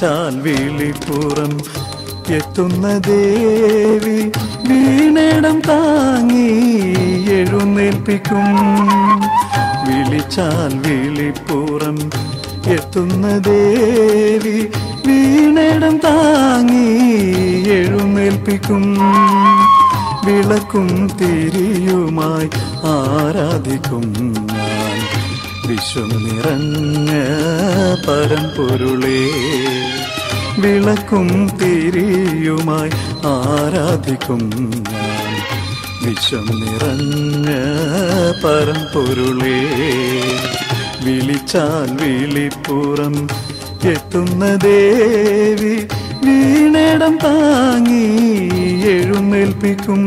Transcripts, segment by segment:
വിളിച്ചാൽ വിളിപ്പുറം എത്തുന്ന ദേവി വീണടം താങ്ങി എഴുന്നേൽപ്പിക്കും വിളിച്ചാൽ വിളിപ്പുറം എത്തുന്ന ദേവി വീണടം താങ്ങി എഴുന്നേൽപ്പിക്കും വിളക്കും തിരിയുമായി ആരാധിക്കും ഞാൻ വിശ്വം നിറഞ്ഞ പരമ്പൊരുളേ വിളക്കും തിരിയുമായി ആരാധിക്കും ഞാൻ വിശ്വം നിറഞ്ഞ പരമ്പൊരുളേ വിളിച്ചാൽ വിളിപ്പുറം എത്തുന്ന ദേവി വീണടം താങ്ങി എഴുന്നേൽപ്പിക്കും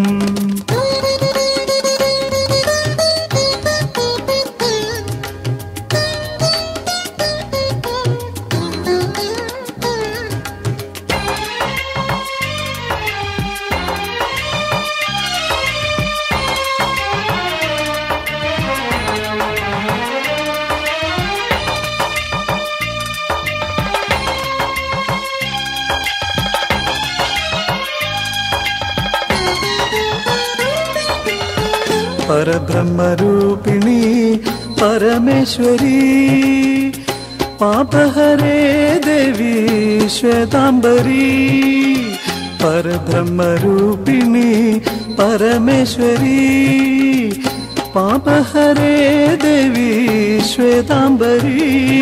പരബ്രഹ്മരൂപിണി പരമേശ്വരി പാപഹരേ ദേവി ശ്വേതാംബരി പരബ്രഹ്മരൂപിണി പരമേശ്വരി പാപഹരേ ദേവി ശ്വേതാംബരി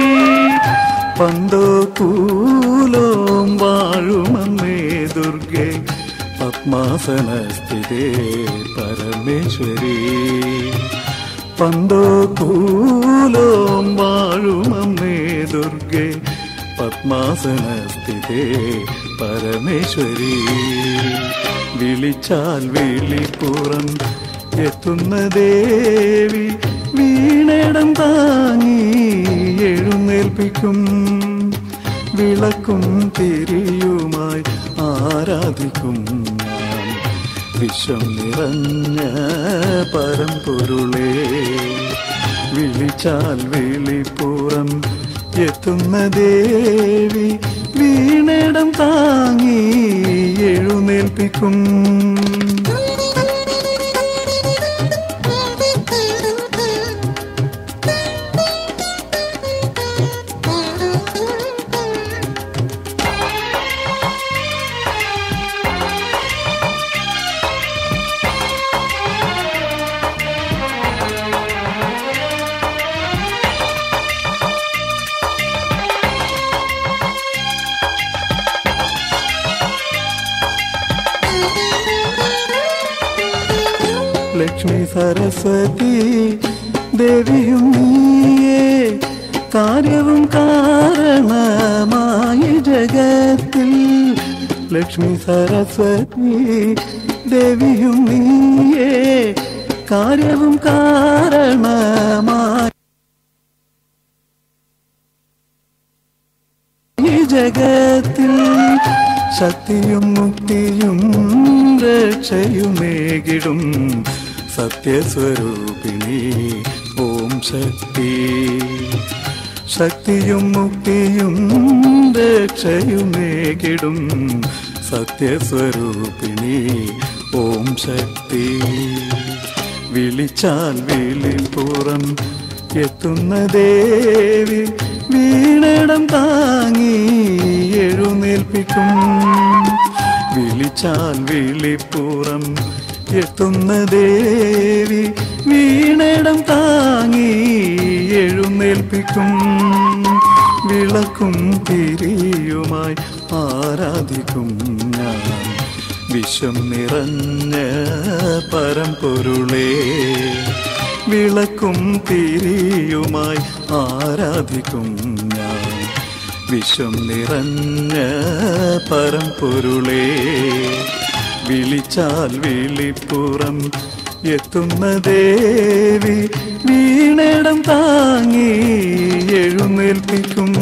പന്തോ കൂലോം വാഴുമമ്മേ ദുർഗേ പത്മാസനസ്ഥിതേ പരമേശ്വരി പന്തോ കൂലോം വാഴുമമ്മേ ദുർഗേ പത്മാസനസ്ഥിതേ പരമേശ്വരി വിളിച്ചാൽ വിളിപ്പുറം എത്തുന്ന ദേവി വീണടം താങ്ങി എഴുന്നേൽപ്പിക്കും വിളക്കും തിരിയുമായി ആരാധിക്കും ഞാൻ വിശ്വം നിറഞ്ഞ പരമ്പൊരുളേ വിളിച്ചാൽ വിളിപ്പുറം എത്തുന്ന ദേവി വീണടം താങ്ങി എഴുന്നേൽപ്പിക്കും ലക്ഷ്മി സരസ്വതി ദേവിയും നീയേ കാര്യവും കാരണമായി ജഗത്തിൽ ലക്ഷ്മി സരസ്വതി ദേവിയും നീയേ കാര്യവും കാരണമായി ഈ ജഗത്തിൽ ശക്തിയും മുക്തിയും രക്ഷയുമേകിടും സത്യസ്വരൂപിണി ഓം ശക്തി ശക്തിയും മുക്തിയും രക്ഷയുമേകിടും സത്യസ്വരൂപിണി ഓം ശക്തി വിളിച്ചാൽ വിളിപ്പുറം എത്തുന്ന ദേവി വീണടം താങ്ങി എഴുന്നേൽപ്പിക്കും വിളിച്ചാൽ വിളിപ്പുറം എത്തുന്ന ദേവി വീണടം താങ്ങി എഴുന്നേൽപ്പിക്കും വിളക്കും തിരിയുമായി ആരാധിക്കും ഞാൻ വിശ്വം നിറഞ്ഞ പരമ്പൊരുളേ വിളക്കും തിരിയുമായി ആരാധിക്കും ഞാൻ വിശ്വം നിറഞ്ഞ പരമ്പൊരുളേ വിളിച്ചാൽ വിളിപ്പുറം എത്തുന്ന ദേവി വീണടം താങ്ങി എഴുന്നേൽപ്പിക്കും